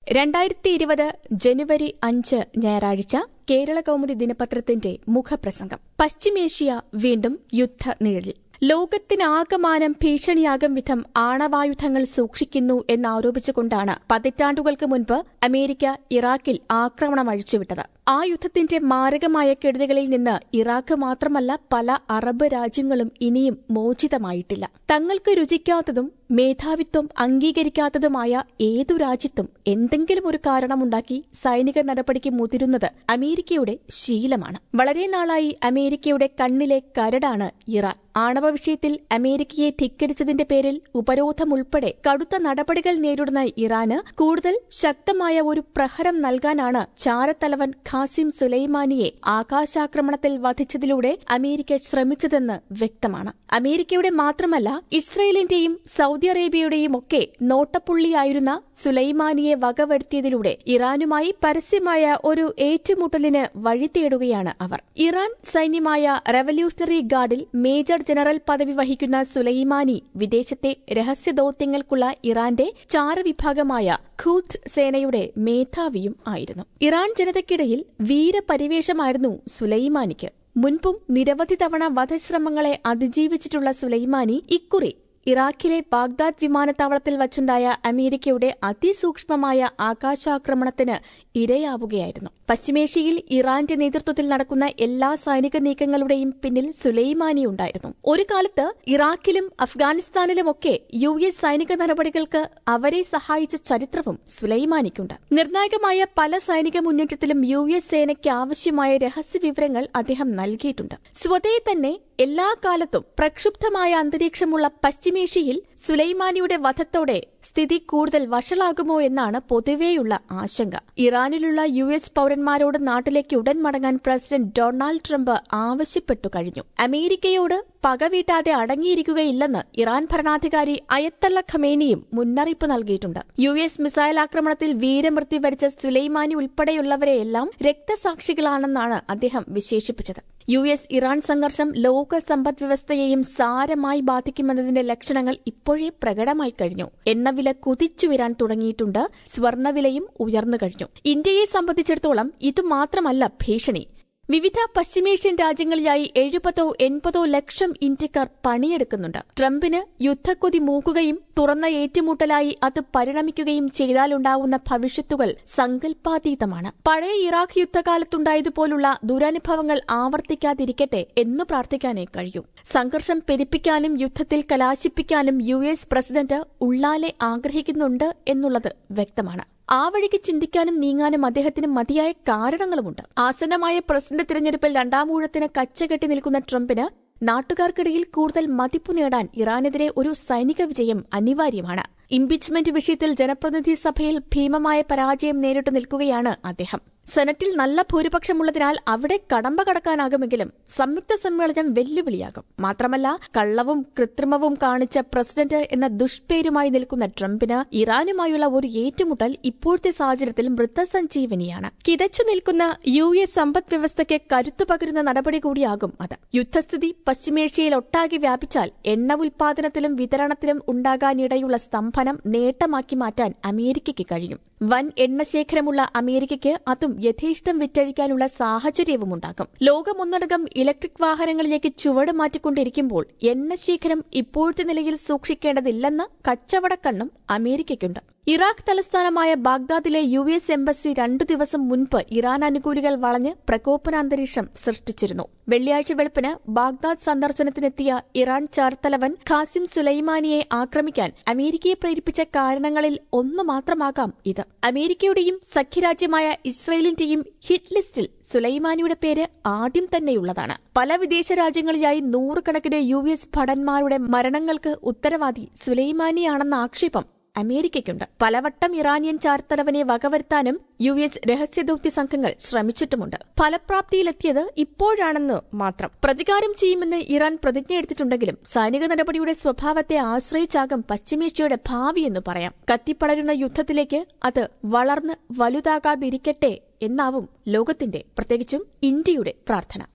രണ്ടായിരത്തി ഇരുപത് ജനുവരി അഞ്ച് ഞായറാഴ്ച കേരള കൗമുദി ദിനപത്രത്തിന്റെ മുഖപ്രസംഗം പശ്ചിമേഷ്യ വീണ്ടും യുദ്ധനിഴലിൽ ലോകത്തിനാകമാനം ഭീഷണിയാകും വിധം ആണവായുധങ്ങൾ സൂക്ഷിക്കുന്നു എന്നാരോപിച്ചുകൊണ്ടാണ് പതിറ്റാണ്ടുകൾക്ക് മുൻപ് അമേരിക്ക ഇറാഖിൽ ആക്രമണം അഴിച്ചുവിട്ടത് ആ യുദ്ധത്തിന്റെ മാരകമായ കെടുതികളിൽ നിന്ന് ഇറാഖ് മാത്രമല്ല പല അറബ് രാജ്യങ്ങളും ഇനിയും മോചിതമായിട്ടില്ല തങ്ങൾക്ക് രുചിക്കാത്തതും മേധാവിത്വം അംഗീകരിക്കാത്തതുമായ ഏതു രാജ്യത്തും എന്തെങ്കിലും ഒരു കാരണമുണ്ടാക്കി സൈനിക നടപടിക്ക് മുതിരുന്നത് അമേരിക്കയുടെ ശീലമാണ് വളരെ നാളായി അമേരിക്കയുടെ കണ്ണിലെ കരടാണ് ഇറാൻ ആണവ വിഷയത്തിൽ അമേരിക്കയെ ധിക്കരിച്ചതിന്റെ പേരിൽ ഉപരോധമുൾപ്പെടെ കടുത്ത നടപടികൾ നേരിടുന്ന ഇറാന് കൂടുതൽ ശക്തമായ ഒരു പ്രഹരം നൽകാനാണ് ചാരത്തലവൻ ഖാസിം സുലൈമാനിയെ ആകാശാക്രമണത്തിൽ വധിച്ചതിലൂടെ അമേരിക്ക ശ്രമിച്ചതെന്ന് വ്യക്തമാണ് അമേരിക്കയുടെ മാത്രമല്ല ഇസ്രയേലിന്റെയും സൗദി അറേബ്യയുടെയും ഒക്കെ നോട്ടപ്പുള്ളിയായിരുന്ന സുലൈമാനിയെ വകവരുത്തിയതിലൂടെ ഇറാനുമായി പരസ്യമായ ഒരു ഏറ്റുമുട്ടലിന് വഴി തേടുകയാണ് അവർ ഇറാൻ സൈന്യമായ റവല്യൂഷണറി ഗാർഡിൽ മേജർ ജനറൽ പദവി വഹിക്കുന്ന സുലൈമാനി വിദേശത്തെ രഹസ്യ ദൌത്യങ്ങൾക്കുള്ള ഇറാന്റെ ചാരവിഭാഗമായ ഖൂത്ത് സേനയുടെ മേധാവിയും ആയിരുന്നു ഇറാൻ ജനതയ്ക്കിടയിൽ വീരപരിവേഷമായിരുന്നു സുലൈമാനിക്ക് മുൻപും നിരവധി തവണ വധശ്രമങ്ങളെ അതിജീവിച്ചിട്ടുള്ള സുലൈമാനി ഇക്കുറി ഇറാഖിലെ ബാഗ്ദാദ് വിമാനത്താവളത്തിൽ വച്ചുണ്ടായ അമേരിക്കയുടെ അതിസൂക്ഷ്മമായ ആകാശാക്രമണത്തിന് ഇരയാവുകയായിരുന്നു പശ്ചിമേഷ്യയിൽ ഇറാന്റെ നേതൃത്വത്തിൽ നടക്കുന്ന എല്ലാ സൈനിക നീക്കങ്ങളുടെയും പിന്നിൽ സുലൈമാനി ഉണ്ടായിരുന്നു ഒരു കാലത്ത് ഇറാഖിലും അഫ്ഗാനിസ്ഥാനിലുമൊക്കെ യു എസ് സൈനിക നടപടികൾക്ക് അവരെ സഹായിച്ച ചരിത്രവും സുലൈമാനിക്കുണ്ട് നിർണായകമായ പല സൈനിക മുന്നേറ്റത്തിലും യു എസ് സേനയ്ക്ക് ആവശ്യമായ രഹസ്യ വിവരങ്ങൾ അദ്ദേഹം നൽകിയിട്ടുണ്ട് സ്വതേ തന്നെ എല്ലാ കാലത്തും പ്രക്ഷുബ്ധമായ അന്തരീക്ഷമുള്ള പശ്ചിമേഷ്യയിൽ സുലൈമാനിയുടെ വധത്തോടെ സ്ഥിതി കൂടുതൽ വഷളാകുമോ എന്നാണ് പൊതുവെയുള്ള ആശങ്ക ഇറാനിലുള്ള യു എസ് പൌരന്മാരോട് നാട്ടിലേക്ക് ഉടൻ മടങ്ങാൻ പ്രസിഡന്റ് ഡൊണാൾഡ് ട്രംപ് ആവശ്യപ്പെട്ടു കഴിഞ്ഞു അമേരിക്കയോട് പകവീട്ടാതെ അടങ്ങിയിരിക്കുകയില്ലെന്ന് ഇറാൻ ഭരണാധികാരി അയത്തള്ള ഖമേനിയും മുന്നറിയിപ്പ് നൽകിയിട്ടുണ്ട് യു എസ് മിസൈൽ ആക്രമണത്തിൽ വീരമൃത്യു വരിച്ച സുലൈമാനി ഉൾപ്പെടെയുള്ളവരെയെല്ലാം രക്തസാക്ഷികളാണെന്നാണ് അദ്ദേഹം വിശേഷിപ്പിച്ചത് യു എസ് ഇറാൻ സംഘർഷം ലോക സമ്പദ് വ്യവസ്ഥയെയും സാരമായി ബാധിക്കുമെന്നതിന്റെ ലക്ഷണങ്ങൾ ഇപ്പോഴേ പ്രകടമായി കഴിഞ്ഞു എണ്ണവില കുതിച്ചുയരാൻ തുടങ്ങിയിട്ടുണ്ട് സ്വർണവിലയും ഉയർന്നു കഴിഞ്ഞു ഇന്ത്യയെ സംബന്ധിച്ചിടത്തോളം ഇതുമാത്രമല്ല ഭീഷണി വിവിധ പശ്ചിമേഷ്യൻ രാജ്യങ്ങളിലായി എഴുപതോ എൺപതോ ലക്ഷം ഇന്ത്യക്കാർ പണിയെടുക്കുന്നുണ്ട് ട്രംപിന് യുദ്ധക്കൊതി മൂക്കുകയും തുറന്ന ഏറ്റുമുട്ടലായി അത് പരിണമിക്കുകയും ചെയ്താലുണ്ടാവുന്ന ഭവിഷ്യത്തുകൾ സങ്കല്പാതീതമാണ് പഴയ ഇറാഖ് യുദ്ധകാലത്തുണ്ടായതുപോലുള്ള ദുരനുഭവങ്ങൾ ആവർത്തിക്കാതിരിക്കട്ടെ എന്ന് പ്രാർത്ഥിക്കാനേ കഴിയൂ സംഘർഷം പെരുപ്പിക്കാനും യുദ്ധത്തിൽ കലാശിപ്പിക്കാനും യു എസ് പ്രസിഡന്റ് ഉള്ളാലെ ആഗ്രഹിക്കുന്നുണ്ട് എന്നുള്ളത് വ്യക്തമാണ് ആ വഴിക്ക് ചിന്തിക്കാനും നീങ്ങാനും അദ്ദേഹത്തിന് മതിയായ കാരണങ്ങളുമുണ്ട് ആസന്നമായ പ്രസിഡന്റ് തിരഞ്ഞെടുപ്പിൽ രണ്ടാം ഊഴത്തിന് കച്ചകെട്ടി നിൽക്കുന്ന ട്രംപിന് നാട്ടുകാർക്കിടയിൽ കൂടുതൽ മതിപ്പു നേടാൻ ഇറാനെതിരെ ഒരു സൈനിക വിജയം അനിവാര്യമാണ് ഇംപീച്ച്മെന്റ് വിഷയത്തിൽ ജനപ്രതിനിധി സഭയിൽ ഭീമമായ പരാജയം നേരിട്ടു നിൽക്കുകയാണ് അദ്ദേഹം സെനറ്റിൽ നല്ല ഭൂരിപക്ഷമുള്ളതിനാൽ അവിടെ കടമ്പ കടക്കാനാകുമെങ്കിലും സംയുക്ത സമ്മേളനം വെല്ലുവിളിയാകും മാത്രമല്ല കള്ളവും കൃത്രിമവും കാണിച്ച പ്രസിഡന്റ് എന്ന ദുഷ്പേരുമായി നിൽക്കുന്ന ട്രംപിന് ഇറാനുമായുള്ള ഒരു ഏറ്റുമുട്ടൽ ഇപ്പോഴത്തെ സാഹചര്യത്തിൽ മൃതസഞ്ജീവനിയാണ് കിതച്ചു നിൽക്കുന്ന യു എസ് സമ്പദ് വ്യവസ്ഥയ്ക്ക് കരുത്തു പകരുന്ന നടപടി കൂടിയാകും അത് യുദ്ധസ്ഥിതി പശ്ചിമേഷ്യയിൽ ഒട്ടാകെ വ്യാപിച്ചാൽ എണ്ണ ഉൽപാദനത്തിലും വിതരണത്തിലും ഉണ്ടാകാനിടയുള്ള സ്തംഭനം നേട്ടമാക്കി മാറ്റാൻ അമേരിക്കയ്ക്ക് കഴിയും വൻ എണ്ണശേഖരമുള്ള അമേരിക്കയ്ക്ക് അതും യഥേഷ്ടം വിറ്റഴിക്കാനുള്ള സാഹചര്യവുമുണ്ടാകും ലോകമൊന്നടങ്കം ഇലക്ട്രിക് വാഹനങ്ങളിലേക്ക് ചുവട് മാറ്റിക്കൊണ്ടിരിക്കുമ്പോൾ എണ്ണശേഖരം ഇപ്പോഴത്തെ നിലയിൽ സൂക്ഷിക്കേണ്ടതില്ലെന്ന കച്ചവടക്കണ്ണും അമേരിക്കയ്ക്കുണ്ട് ഇറാഖ് തലസ്ഥാനമായ ബാഗ്ദാദിലെ യു എസ് എംബസി രണ്ടു ദിവസം മുൻപ് ഇറാൻ അനുകൂലികൾ വളഞ്ഞ് പ്രകോപനാന്തരീക്ഷം സൃഷ്ടിച്ചിരുന്നു വെള്ളിയാഴ്ച വെളുപ്പിന് ബാഗ്ദാദ് സന്ദർശനത്തിനെത്തിയ ഇറാൻ ചാർത്തലവൻ ഖാസിം സുലൈമാനിയെ ആക്രമിക്കാൻ അമേരിക്കയെ പ്രേരിപ്പിച്ച കാരണങ്ങളിൽ ഒന്നു മാത്രമാകാം ഇത് അമേരിക്കയുടെയും സഖ്യരാജ്യമായ ഇസ്രയേലിന്റെയും ഹിറ്റ് ലിസ്റ്റിൽ സുലൈമാനിയുടെ പേര് ആദ്യം തന്നെയുള്ളതാണ് പല വിദേശ രാജ്യങ്ങളിലായി നൂറുകണക്കിന് യു എസ് ഭടന്മാരുടെ മരണങ്ങൾക്ക് ഉത്തരവാദി സുലൈമാനിയാണെന്ന ആക്ഷേപം അമേരിക്കയ്ക്കുണ്ട് പലവട്ടം ഇറാനിയൻ ചാർത്തലവനെ വകവരുത്താനും യു എസ് രഹസ്യദൌത്യ സംഘങ്ങൾ ശ്രമിച്ചിട്ടുമുണ്ട് ഫലപ്രാപ്തിയിലെത്തിയത് ഇപ്പോഴാണെന്ന് മാത്രം പ്രതികാരം ചെയ്യുമെന്ന് ഇറാൻ പ്രതിജ്ഞയെടുത്തിട്ടുണ്ടെങ്കിലും സൈനിക നടപടിയുടെ സ്വഭാവത്തെ ആശ്രയിച്ചാകും പശ്ചിമേഷ്യയുടെ ഭാവിയെന്ന് പറയാം കത്തിപ്പടരുന്ന യുദ്ധത്തിലേക്ക് അത് വളർന്ന് വലുതാകാതിരിക്കട്ടെ എന്നാവും ലോകത്തിന്റെ പ്രത്യേകിച്ചും ഇന്ത്യയുടെ പ്രാർത്ഥന